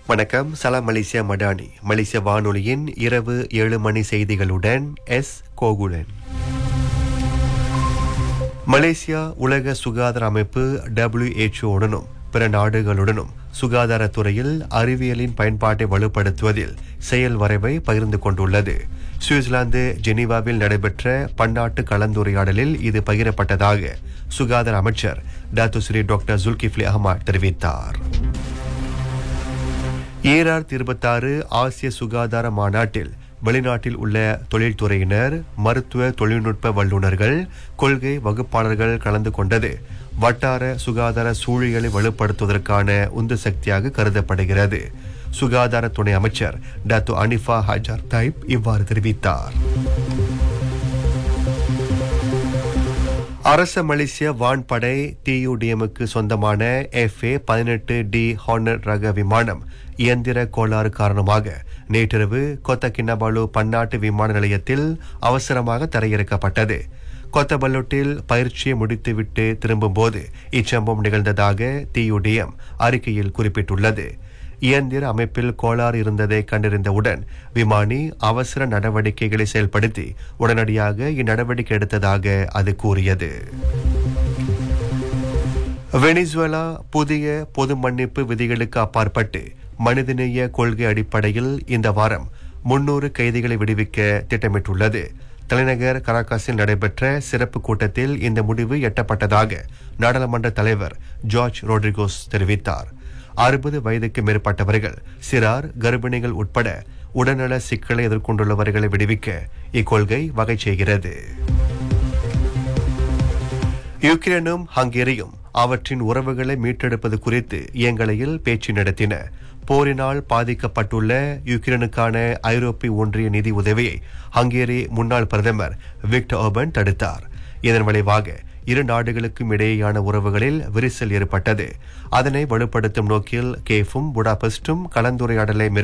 வணக்கம் சலாம் மலேசியா மடானி மலேசிய வானொலியின் இரவு ஏழு மணி செய்திகளுடன் எஸ் கோகுலன் மலேசியா உலக சுகாதார அமைப்பு WHO உடனும் பிற நாடுகளுடனும் சுகாதாரத்துறையில் அறிவியலின் பயன்பாட்டை வலுப்படுத்துவதில் செயல் வரைவை பகிர்ந்து கொண்டுள்ளது சுவிட்சர்லாந்து ஜெனீவாவில் நடைபெற்ற பன்னாட்டு கலந்துரையாடலில் இது பகிரப்பட்டதாக சுகாதார அமைச்சர் doctor Sri doctor Zulkifli Ahmad தெரிவித்தார் ஈரார் இருபத்தாறு ஆசிய சுகாதார மாநாட்டில் வெளிநாட்டில் உள்ள தொழில்துறையினர் மருத்துவ தொழில்நுட்ப வல்லுநர்கள் கொள்கை வகுப்பாளர்கள் கலந்து கொண்டது வட்டார சுகாதார சூழியலை வலுப்படுத்துவதற்கான உந்து சக்தியாக கருதப்படுகிறது சுகாதார துணை அமைச்சர் டாக்டர் அனிஃபா ஹஜார் தைப் இவ்வாறு தெரிவித்தார் அரச மலேசிய வான்படை டியூடிஎம்முக்கு சொந்தமான எஃப்ஏ பதினெட்டு டி ஹார்னர் ரக விமானம் இயந்திர கோளாறு காரணமாக நேற்றிரவு கொத்தகின்னபாலு பன்னாட்டு விமான நிலையத்தில் அவசரமாக தரையிறக்கப்பட்டது கொத்தபல்லோட்டில் பயிற்சியை முடித்துவிட்டு திரும்பும்போது இச்சம்பவம் நிகழ்ந்ததாக டியூடிஎம் அறிக்கையில் குறிப்பிட்டுள்ளது இயந்திர அமைப்பில் கோளாறு இருந்ததை கண்டறிந்தவுடன் விமானி அவசர நடவடிக்கைகளை செயல்படுத்தி உடனடியாக இந்நடவடிக்கை எடுத்ததாக அது கூறியது வெனிசுவேலா புதிய பொது மன்னிப்பு விதிகளுக்கு அப்பாற்பட்டு மனிதநேய கொள்கை அடிப்படையில் இந்த வாரம் முன்னூறு கைதிகளை விடுவிக்க திட்டமிட்டுள்ளது தலைநகர் கராகாஸில் நடைபெற்ற சிறப்பு கூட்டத்தில் இந்த முடிவு எட்டப்பட்டதாக நாடாளுமன்ற தலைவர் ஜார்ஜ் ரோட்ரிகோஸ் தெரிவித்தார் அறுபது வயதுக்கு மேற்பட்டவர்கள் சிறார் கர்ப்பிணிகள் உட்பட உடல்நல சிக்கலை எதிர்கொண்டுள்ளவர்களை விடுவிக்க இக்கொள்கை வகை செய்கிறது யுக்ரைனும் ஹங்கேரியும் அவற்றின் உறவுகளை மீட்டெடுப்பது குறித்து இயங்கலையில் பேச்சு நடத்தின போரினால் பாதிக்கப்பட்டுள்ள யுக்ரைனுக்கான ஐரோப்பிய ஒன்றிய நிதி உதவியை ஹங்கேரி முன்னாள் பிரதமர் விக்டர் ஓபன் தடுத்தார் இதன் விளைவாக இரு நாடுகளுக்கும் இடையேயான உறவுகளில் விரிசல் ஏற்பட்டது அதனை வலுப்படுத்தும் நோக்கில் கேஃபும் புடாபெஸ்டும் கலந்துரையாடலை